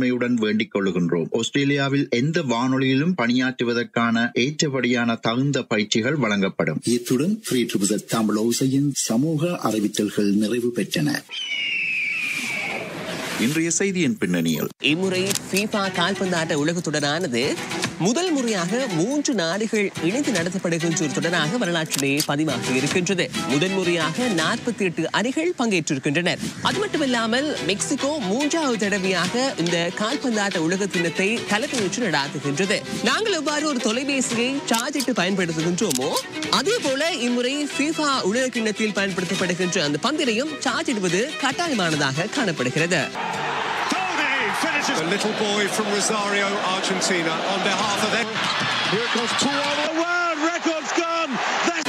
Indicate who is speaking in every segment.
Speaker 1: தாழ்மையுடன் வேண்டிக் கொள்கின்றோம் ஆஸ்திரேலியாவில் எந்த வானொலியிலும் பணியாற்றுவதற்கான ஏற்றபடியான தகுந்த பயிற்சிகள் வழங்கப்படும்
Speaker 2: இத்துடன் ஃப்ரீ ட்ரிபிள் தமிழ் ஓசையின் சமூக அறிவித்தல்கள் நிறைவு பெற்றன
Speaker 1: இன்றைய செய்தியின் பின்னணியில்
Speaker 3: இம்முறை ஃபீஃபா கால்பந்தாட்ட உலகத் தொடரானது முதல் முறையாக மூன்று நாடுகள் இணைந்து நடத்தப்படுகின்ற ஒரு தொடராக வரலாற்றிலே பதிவாகி இருக்கின்றது முதன் முறையாக நாற்பத்தி எட்டு அணிகள் பங்கேற்றிருக்கின்றனர் அது மட்டுமில்லாமல் மெக்சிகோ மூன்றாவது தடவையாக இந்த கால்பந்தாட்ட உலக தினத்தை தலைமையேற்று நடாத்துகின்றது நாங்கள் எவ்வாறு ஒரு தொலைபேசியை சார்ஜ் இட்டு பயன்படுத்துகின்றோமோ அதே போல இம்முறை ஃபீஃபா உலக கிண்ணத்தில் பயன்படுத்தப்படுகின்ற அந்த பந்தினையும் சார்ஜ் இடுவது கட்டாயமானதாக காணப்படுகிறது
Speaker 4: The little boy from Rosario, Argentina, on behalf of them. Here comes Tuan. The world record's gone. That's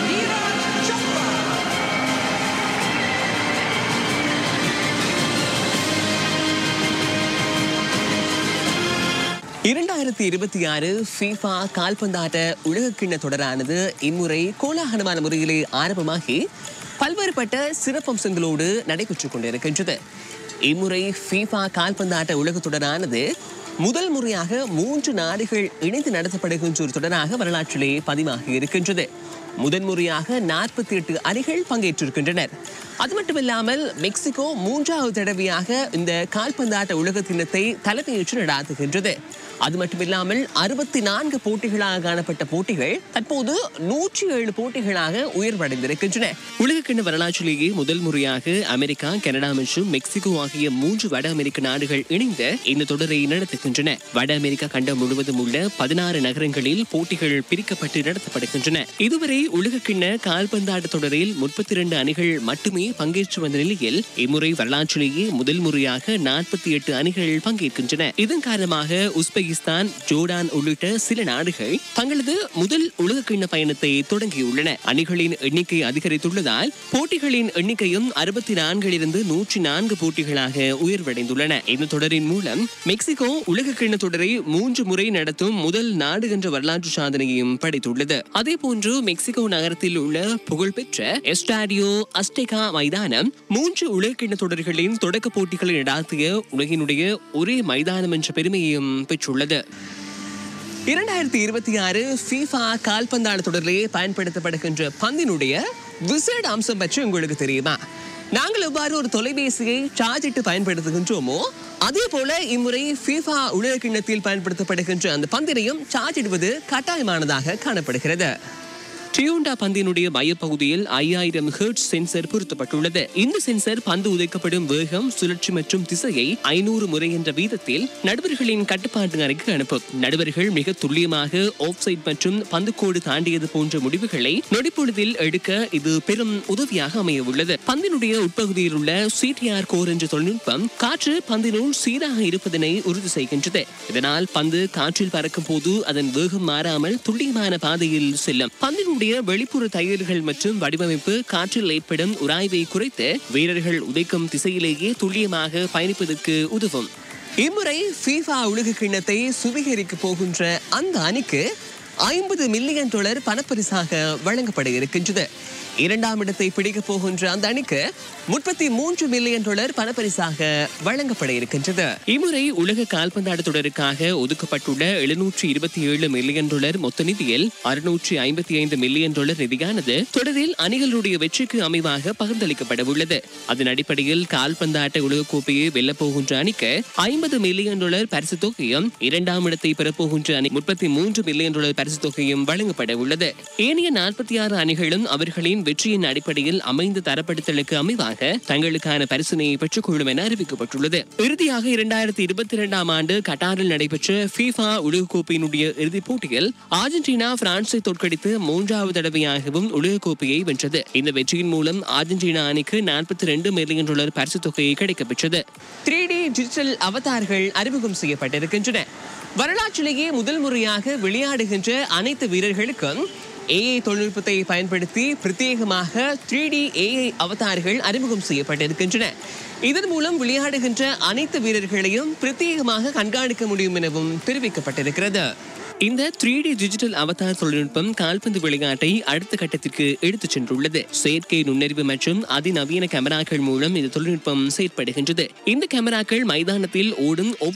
Speaker 3: இரண்டாயிரத்தி இருபத்தி ஆறு ஃபீஃபா கால்பந்தாட்ட உலகக்கிண்ண தொடரானது இம்முறை கோலாகலமான முறையிலே ஆரம்பமாகி பல்வேறுபட்ட சிறப்பம்சங்களோடு நடைபெற்றுக் கொண்டிருக்கின்றது இம்முறை ஃபீஃபா கால்பந்தாட்ட உலக தொடரானது முதல் முறையாக மூன்று நாடுகள் இணைந்து நடத்தப்படுகின்ற ஒரு தொடராக வரலாற்றிலே பதிவாகி இருக்கின்றது முதன்முறையாக நாற்பத்தி எட்டு அணிகள் பங்கேற்றிருக்கின்றனர் அது மட்டுமில்லாமல் மெக்சிகோ மூன்றாவது தடவையாக இந்த கால்பந்தாட்ட உலக தினத்தை தலைமையேற்று நடாத்துகின்றது அது மட்டுமில்லாமல் அறுபத்தி நான்கு போட்டிகளாக காணப்பட்ட போட்டிகள் தற்போது நூற்றி ஏழு போட்டிகளாக உயர்வடைந்திருக்கின்றன உலகக்கிண்ண வரலாற்றிலேயே முதல் முறையாக அமெரிக்கா கனடா மற்றும் மெக்சிகோ ஆகிய மூன்று வட அமெரிக்க நாடுகள் இணைந்து இந்த தொடரை நடத்துகின்றன வட அமெரிக்கா கண்டம் முழுவதும் உள்ள பதினாறு நகரங்களில் போட்டிகள் பிரிக்கப்பட்டு நடத்தப்படுகின்றன இதுவரை உலகக்கிண்ண கால்பந்தாட்ட தொடரில் முப்பத்தி இரண்டு அணிகள் மட்டுமே பங்கேற்று வந்த நிலையில் இம்முறை வரலாற்றிலேயே முதல் முறையாக நாற்பத்தி எட்டு அணிகள் பங்கேற்கின்றன இதன் காரணமாக உஸ்பெகிஸ்தான் ஜோர்டான் உள்ளிட்ட சில நாடுகள் தங்களது முதல் உலகக்கிண்ண பயணத்தை தொடங்கியுள்ளன அணிகளின் எண்ணிக்கை அதிகரித்துள்ளதால் போட்டிகளின் எண்ணிக்கையும் அறுபத்தி நான்கிலிருந்து நூற்றி நான்கு போட்டிகளாக உயர்வடைந்துள்ளன இந்த தொடரின் மூலம் மெக்சிகோ உலகக்கிண்ண தொடரை மூன்று முறை நடத்தும் முதல் நாடு என்ற வரலாற்று சாதனையையும் படைத்துள்ளது அதே போன்று மெக்சிகோ நகரத்தில் உள்ள புகழ்பெற்ற எஸ்டாடியோ அஸ்டெகா மைதானம் மூன்று உலகக்கிண்ண தொடர்களின் தொடக்க போட்டிகளை நடாத்திய உலகினுடைய ஒரே மைதானம் என்ற பெருமையையும் பெற்றுள்ளது இரண்டாயிரத்தி இருபத்தி ஆறு ஃபீஃபா கால்பந்தாட்ட தொடரிலே பயன்படுத்தப்படுகின்ற பந்தினுடைய விசேட அம்சம் பற்றி உங்களுக்கு தெரியுமா நாங்கள் எவ்வாறு ஒரு தொலைபேசியை சார்ஜ் இட்டு பயன்படுத்துகின்றோமோ அதே போல இம்முறை ஃபீஃபா உலக கிண்ணத்தில் பயன்படுத்தப்படுகின்ற அந்த பந்தினையும் சார்ஜ் இடுவது கட்டாயமானதாக காணப்படுகிறது டியூண்டா பந்தினுடைய மையப்பகுதியில் ஐயாயிரம் ஹெர்ட்ஸ் சென்சர் பொருத்தப்பட்டுள்ளது இந்த சென்சர் பந்து உதைக்கப்படும் வேகம் சுழற்சி மற்றும் திசையை ஐநூறு முறை என்ற வீதத்தில் நடுவர்களின் கட்டுப்பாட்டு அறைக்கு அனுப்பும் நடுவர்கள் மிக துல்லியமாக ஆஃப் சைட் மற்றும் பந்துக்கோடு தாண்டியது போன்ற முடிவுகளை நொடிப்பொழுதில் எடுக்க இது பெரும் உதவியாக அமைய உள்ளது பந்தினுடைய உட்பகுதியில் உள்ள சிடிஆர் கோர் என்ற தொழில்நுட்பம் காற்று பந்தினுள் சீராக இருப்பதனை உறுதி செய்கின்றது இதனால் பந்து காற்றில் பறக்கும் போது அதன் வேகம் மாறாமல் துல்லியமான பாதையில் செல்லும் பந்தினுடைய வெளிப்புற தையல்கள் மற்றும் வடிவமைப்பு காற்றில் ஏற்படும் உராய்வை குறைத்து வீரர்கள் உதைக்கும் திசையிலேயே துல்லியமாக பயணிப்பதற்கு உதவும் இம்முறை ஃபீஃபா உலக கிண்ணத்தை சுவீகரிக்க போகின்ற அந்த அணிக்கு ஐம்பது மில்லியன் டாலர் பணப்பரிசாக வழங்கப்பட இருக்கின்றது இரண்டாம் இடத்தை பிடிக்க போகின்ற அந்த அணிக்கு முப்பத்தி மூன்று மில்லியன் டாலர் பணப்பரிசாக வழங்கப்பட இருக்கின்றது இம்முறை உலக கால்பந்தாட்ட தொடருக்காக ஒதுக்கப்பட்டுள்ள எழுநூற்றி இருபத்தி ஏழு மில்லியன் டாலர் மொத்த நிதியில் அறுநூற்றி ஐம்பத்தி ஐந்து மில்லியன் டாலர் நிதியானது தொடரில் அணிகளுடைய வெற்றிக்கு அமைவாக பகிர்ந்தளிக்கப்பட உள்ளது அதன் அடிப்படையில் கால்பந்தாட்ட உலகக்கோப்பையை வெல்லப் போகின்ற அணிக்கு ஐம்பது மில்லியன் டாலர் பரிசு தொகையும் இரண்டாம் இடத்தை பெறப்போகின்ற அணி முப்பத்தி மூன்று மில்லியன் டாலர் பரிசு தொகையும் வழங்கப்பட உள்ளது ஏனைய நாற்பத்தி ஆறு அணிகளும் அவர்களின் வெற்றியின் அடிப்படையில் அமைந்த தரப்படுத்தலுக்கு அமைவாக தங்களுக்கான பரிசினை பெற்றுக் கொள்ளும் என அறிவிக்கப்பட்டுள்ளது இறுதியாக இரண்டாயிரத்தி இருபத்தி இரண்டாம் ஆண்டு கட்டாரில் நடைபெற்ற ஃபீஃபா உலகக்கோப்பையினுடைய இறுதிப் போட்டியில் அர்ஜென்டினா பிரான்சை தோற்கடித்து மூன்றாவது தடவையாகவும் உலகக்கோப்பையை வென்றது இந்த வெற்றியின் மூலம் அர்ஜென்டினா அணிக்கு நாற்பத்தி ரெண்டு மில்லியன் டாலர் பரிசு தொகையை கிடைக்கப்பெற்றது த்ரீ டி டிஜிட்டல் அவதார்கள் அறிமுகம் செய்யப்பட்டிருக்கின்றன வரலாற்றிலேயே முதல் முறையாக விளையாடுகின்ற அனைத்து வீரர்களுக்கும் ஏஐ தொழில்நுட்பத்தை பயன்படுத்தி பிரத்யேகமாக த்ரீ டி ஏஐ அவதார்கள் அறிமுகம் செய்யப்பட்டிருக்கின்றன இதன் மூலம் விளையாடுகின்ற அனைத்து வீரர்களையும் பிரத்யேகமாக கண்காணிக்க முடியும் எனவும் தெரிவிக்கப்பட்டிருக்கிறது இந்த த்ரீ டி டிஜிட்டல் அவதார் தொழில்நுட்பம் கால்பந்து விளையாட்டை அடுத்த கட்டத்திற்கு எடுத்துச் சென்றுள்ளது செயற்கை நுண்ணறிவு மற்றும் அதிநவீன கேமராக்கள் மூலம் இந்த தொழில்நுட்பம் செயற்படுகின்றது இந்த கேமராக்கள் மைதானத்தில் ஓடும்